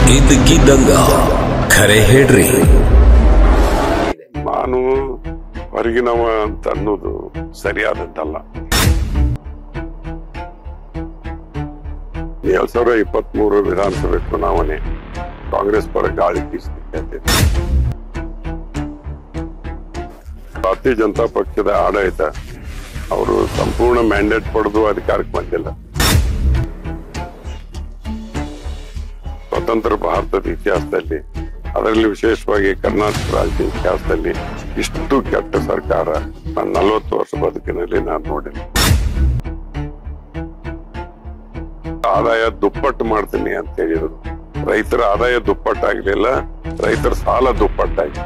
ಇದ್ದಕ್ಕಿದ್ದಂಗ ಖರೆ ಹೇಳ್ರಿ ನಾನು ಹೊರಗಿನವ ಅಂತ ಅನ್ನೋದು ಸರಿಯಾದದ್ದಲ್ಲ ಎರಡ್ ಸಾವಿರದ ಇಪ್ಪತ್ತ್ ಮೂರು ವಿಧಾನಸಭೆ ಚುನಾವಣೆ ಕಾಂಗ್ರೆಸ್ ಪರ ಗಾಳಿ ಬೀಸ್ತಿದೆ ಭಾರತೀಯ ಜನತಾ ಪಕ್ಷದ ಆಡಳಿತ ಅವರು ಸಂಪೂರ್ಣ ಮ್ಯಾಂಡೇಟ್ ಪಡೆದು ಅಧಿಕಾರಕ್ಕೆ ಬಂದಿಲ್ಲ ಸ್ವತಂತ್ರ ಭಾರತದ ಇತಿಹಾಸದಲ್ಲಿ ಅದರಲ್ಲಿ ವಿಶೇಷವಾಗಿ ಕರ್ನಾಟಕ ರಾಜ್ಯದ ಇತಿಹಾಸದಲ್ಲಿ ಇಷ್ಟು ಕೆಟ್ಟ ಸರ್ಕಾರ ನಾನು ನಲವತ್ತು ವರ್ಷ ಬದುಕಿನಲ್ಲಿ ನಾನು ನೋಡಿಲ್ಲ ಆದಾಯ ದುಪ್ಪಟ್ಟು ಮಾಡ್ತೀನಿ ಅಂತ ಹೇಳಿದ್ರು ರೈತರ ಆದಾಯ ದುಪ್ಪಟ್ಟಾಗ್ಲಿಲ್ಲ ರೈತರ ಸಾಲ ದುಪ್ಪಟ್ಟಾಗಿ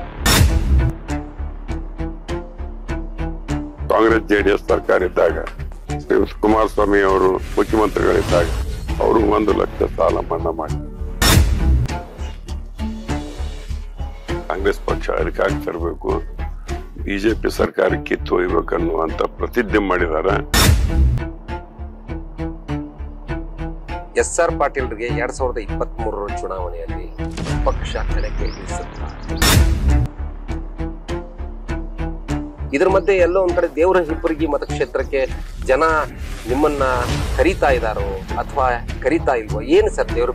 ಕಾಂಗ್ರೆಸ್ ಜೆಡಿಎಸ್ ಸರ್ಕಾರ ಇದ್ದಾಗ ಶ್ರೀ ಕುಮಾರಸ್ವಾಮಿ ಅವರು ಮುಖ್ಯಮಂತ್ರಿಗಳಿದ್ದಾಗ ಅವರು ಒಂದು ಲಕ್ಷ ಸಾಲ ಮನ್ನಾ ಮಾಡಿ ಕಾಂಗ್ರೆಸ್ ಪಕ್ಷ ಅಧಿಕಾರಕ್ಕೆ ತರಬೇಕು ಬಿಜೆಪಿ ಸರ್ಕಾರ ಕಿತ್ತು ಒಯ್ಬೇಕನ್ನುವಂತ ಪ್ರತಿಜ್ಞೆ ಮಾಡಿದಾರೆ ಎಸ್ ಆರ್ ಪಾಟೀಲ್ರಿಗೆ ಎರಡ್ ಸಾವಿರದ ಇಪ್ಪತ್ತ್ ಮೂರರ ಚುನಾವಣೆಯಲ್ಲಿ ಪಕ್ಷ ಕಣಕ್ಕೆ ಇಳಿಸುತ್ತಾ ಇದ್ರ ಮಧ್ಯೆ ಎಲ್ಲೋ ಒಂದ್ ಕಡೆ ದೇವರ ಹಿಪ್ಪರಿಗಿ ಮತಕ್ಷೇತ್ರಕ್ಕೆ ಜನ ನಿಮ್ಮನ್ನ ಕರೀತಾ ಇದಾರೋ ಅಥವಾ ಕರೀತಾ ಇಲ್ವೋ ಏನು ಸರ್ ದೇವ್ರ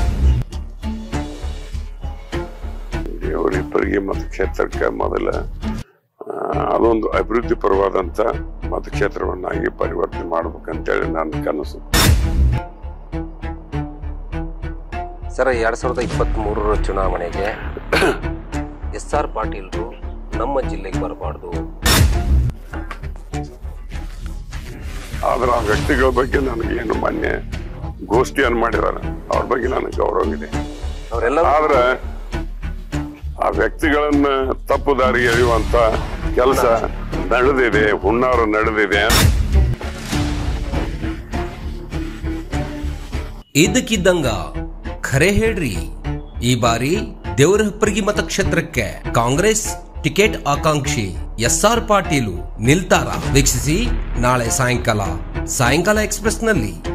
ದೇವರಿಬ್ಬರಿಗೆ ಮತಕ್ಷೇತ್ರಕ್ಕೆ ಮೊದಲ ಆ, ಅದೊಂದು ಅಭಿವೃದ್ಧಿ ಪರವಾದಂತ ಮತಕ್ಷೇತ್ರವನ್ನಾಗಿ ಪರಿವರ್ತನೆ ಮಾಡ್ಬೇಕಂತೇಳಿ ನನ್ನ ಕನಸು ಸರ್ ಎರಡ್ ಸಾವಿರದ ಇಪ್ಪತ್ತ್ ಮೂರರ ಚುನಾವಣೆಗೆ ಎಸ್ ಆರ್ ಪಾಟೀಲ್ರು ನಮ್ಮ ಜಿಲ್ಲೆಗೆ ಬರಬಾರ್ದು ಆದ್ರೆ ಆ ವ್ಯಕ್ತಿಗಳ ಬಗ್ಗೆ ನನಗೇನು ಮಾನ್ಯ ಗೋಷ್ಠಿಯನ್ನು ಮಾಡಿದಾರೆ ಅವ್ರ ಬಗ್ಗೆ ನನಗೆ ಗೌರವ ಇದೆ ಅವರೆಲ್ಲ ಆದ್ರೆ ಆ ವ್ಯಕ್ತಿಗಳನ್ನ ತಪ್ಪು ದಾರಿ ಎಳೆಯುವಂತ ಕೆಲಸ ನಡೆದಿದೆ ಹುನ್ನಾರ ನಡೆದಿದೆ ಇದ್ದಕ್ಕಿದ್ದಂಗ ಖರೆ ಹೇಳ್ರಿ ಈ ಬಾರಿ ದೇವರಹಪ್ಪರ್ಗಿ ಮತಕ್ಷೇತ್ರಕ್ಕೆ ಕಾಂಗ್ರೆಸ್ ಟಿಕೆಟ್ ಆಕಾಂಕ್ಷಿ ಎಸ್ ಆರ್ ಪಾಟೀಲು ನಿಲ್ತಾರ ವೀಕ್ಷಿಸಿ ನಾಳೆ ಸಾಯಂಕಾಲ ಸಾಯಂಕಾಲ ಎಕ್ಸ್ಪ್ರೆಸ್ನಲ್ಲಿ